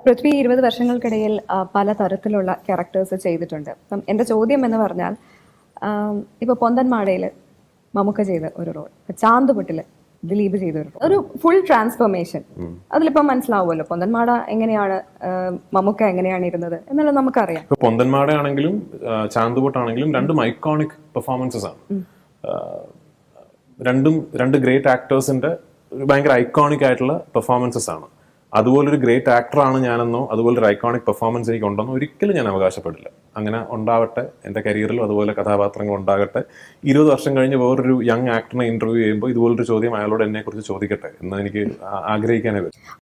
പൃഥ്വി ഇരുപത് വർഷങ്ങൾക്കിടയിൽ ആ, പല തരത്തിലുള്ള ക്യാരക്ടേഴ്സ് ചെയ്തിട്ടുണ്ട് അപ്പം എൻ്റെ ചോദ്യം എന്ന് പറഞ്ഞാൽ ഇപ്പോൾ പൊന്തൻമാടയിൽ മമ്മൂക്ക ചെയ്ത ഒരു റോൾ ചാന്തുപൊട്ടിൽ ദിലീപ് ചെയ്ത ഒരു role. ഒരു ഫുൾ ട്രാൻസ്ഫോർമേഷൻ അതിലിപ്പം മനസ്സിലാവുമല്ലോ പൊന്തൻമാട എങ്ങനെയാണ് ആ, മമ്മൂക്ക എങ്ങനെയാണ് ഇരുന്നത് എന്നുള്ളത് നമുക്കറിയാം ഇപ്പൊ പൊന്തന്മാടെ ആണെങ്കിലും ചാന്തുബോട്ട് ആണെങ്കിലും രണ്ടും ഐക്കോണിക് പെർഫോമൻസസ് ആണ് ആ, രണ്ടും രണ്ട് ഗ്രേറ്റ് ആക്ടേഴ്സിന്റെ ഭയങ്കര ഐക്കോണിക് ആയിട്ടുള്ള പെർഫോമൻസസ് ആണ് അതുപോലൊരു ഗ്രേറ്റ് ആക്ടറാണ് ഞാനെന്നോ അതുപോലൊരു ഐക്കോണിക് പെർഫോമൻസ് എനിക്ക് ഉണ്ടെന്നോ ഒരിക്കലും ഞാൻ അവകാശപ്പെടില്ല അങ്ങനെ ഉണ്ടാവട്ടെ എൻ്റെ കരിയറിലും അതുപോലെ കഥാപാത്രങ്ങൾ ഉണ്ടാകട്ടെ ഇരുപത് വർഷം കഴിഞ്ഞ് വേറൊരു യങ് ആക്ടറിനെ ഇന്റർവ്യൂ ചെയ്യുമ്പോൾ ഇതുപോലൊരു ചോദ്യം അയാളോട് എന്നെക്കുറിച്ച് ചോദിക്കട്ടെ എന്ന് എനിക്ക് ആ- ആഗ്രഹിക്കാനേ പറ്റും